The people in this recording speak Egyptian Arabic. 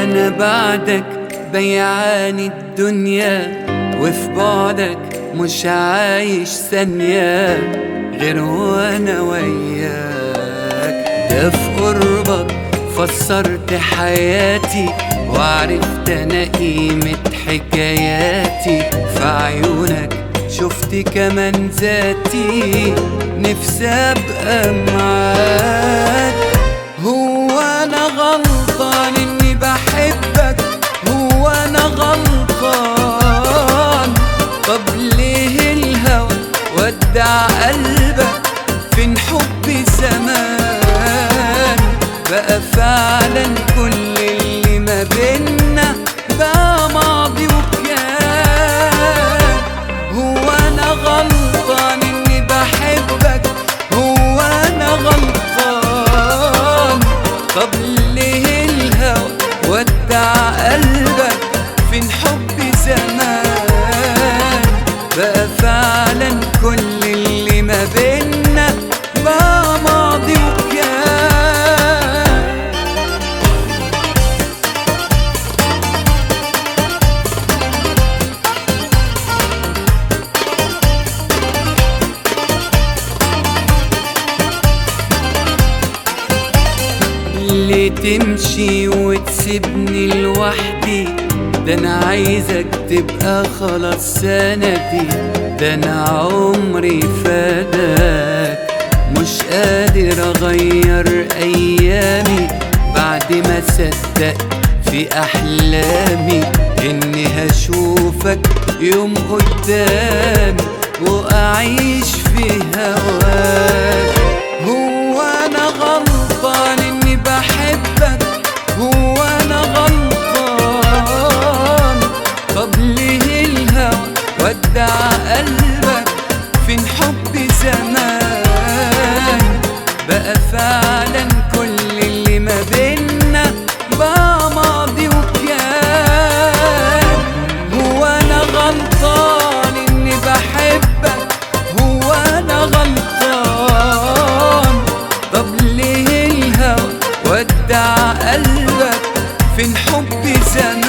وانا بعدك بيعاني الدنيا وفي بعدك مش عايش ثانية غير وانا وياك ده في قربك فسرت حياتي وعرفت انا قيمة حكاياتي في عيونك شفت كمان ذاتي نفسي ابقى معاك هو انا غلطان اني بحبك هو انا غلطان طب ليه الهوى ودع قلبك فين حبي زمان بقى فعلا كل اللي ما بينا بقى ماضي وكان هو انا غلطان اني بحبك هو انا غلطان طب ليه الهوى ودع قلبك فين حبي زمان بقى فعلا كل اللي ما بينا بقى ماضي وكان ليه تمشي وتسيبني لوحدي ده انا عايزك تبقى خلاص سندي ده انا عمري فداك مش قادر اغير ايامي بعد ما صدقت في احلامي اني هشوفك يوم قدامي واعيش في هواك هو انا غلطان اني بحبك هو انا غلطان طب ليه الهوى ودع قلبك فين حبي زمان بقى فعلا كل اللي ما بينا بقى ماضي وكان هو انا غلطان اني بحبك هو انا غلطان طب ليه الهوى ودع قلبك فين حبي زمان